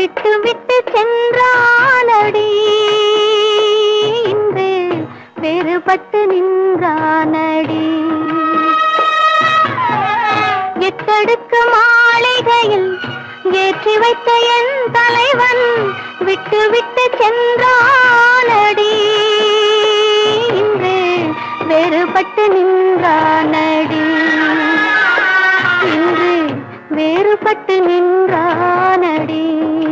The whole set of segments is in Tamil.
விட்டு விட்டு சென்றானடி இன்று வேறுபட்டு நின்றானடி எட்டடுக்கு மாளிகையில் ஏற்றி வைத்த என் தலைவன் விட்டு விட்டு சென்றானடி இன்று வேறுபட்டு நின்றானடி இன்று வேறுபட்டு நின்றானடி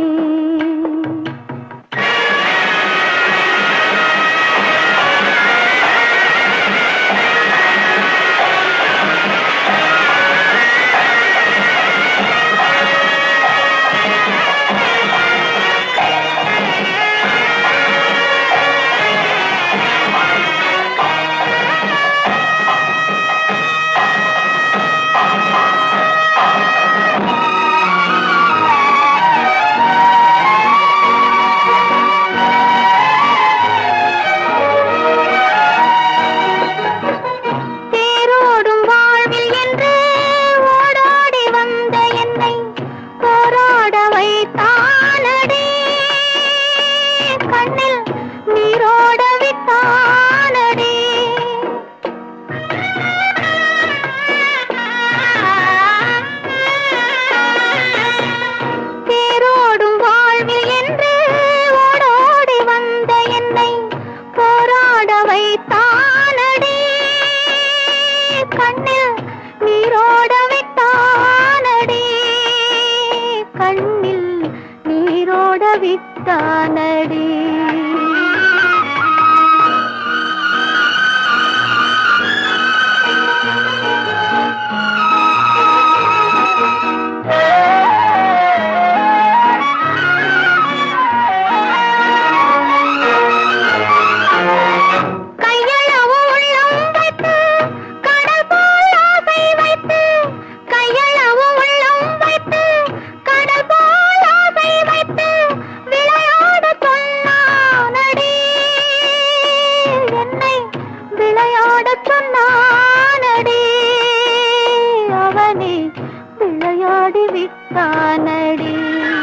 தேரோடும் வாழ்வில் என்று ஓடாடி வந்த என்னை போராட வைத்தானடி கண்ணில் நீரோட விட்டானடி தேரோடும் வாழ்வில் என்று ஓடோடி வந்த என்னை போராட வைத்தானடி கண்ணில் நீரோட விட்டானடி கண்ணில் நீரோட விட்டானடி கையளவு உள்ளம் வைத்து கடல் போல் ஆசை வைத்து கையளவு உள்ளம் வைத்து கடல் போல் ஆசை வைத்து விளையாட சொன்னானடி என்னை விளையாட சொன்னானடி அவனே விளையாடி விட்டானடி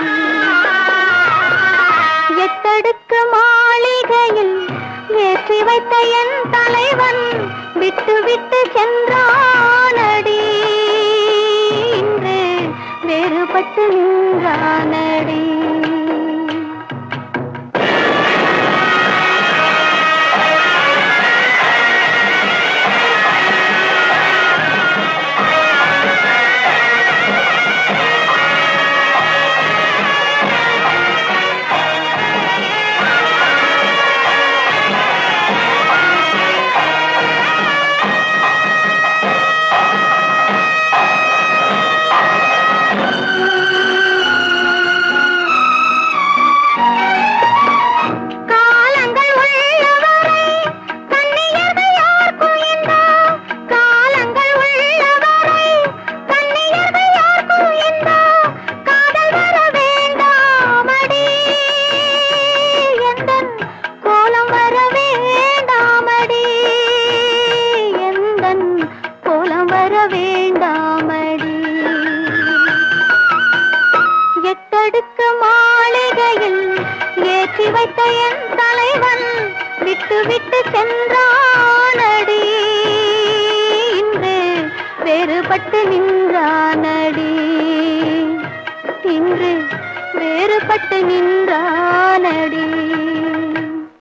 எட்டடுக்கு மாளிகையில் ஏற்றி வைத்த என் தலைவன் விட்டு விட்டு சென்றானடி இன்று வேறுபட்டு நின்றானடி காலங்கள் உள்ளவரை கண்ணியர்கள் யாருக்கும் என்றா காலங்கள் உள்ளவரை கண்ணியர்கள் யாருக்கும் என்றா காதல் வர வேண்டாமடி எந்தன் கோலம் வர வேண்டாமடி எந்தன் கோலம் வர வேண்டாமடி எட்டடுக்கு மாளிகையில் ஏற்றி வைத்த என் தலைவன் விட்டு விட்டு சென்றானடி இன்று வேறுபட்டு நின்றானடி இன்று வேறுபட்டு நின்றானடி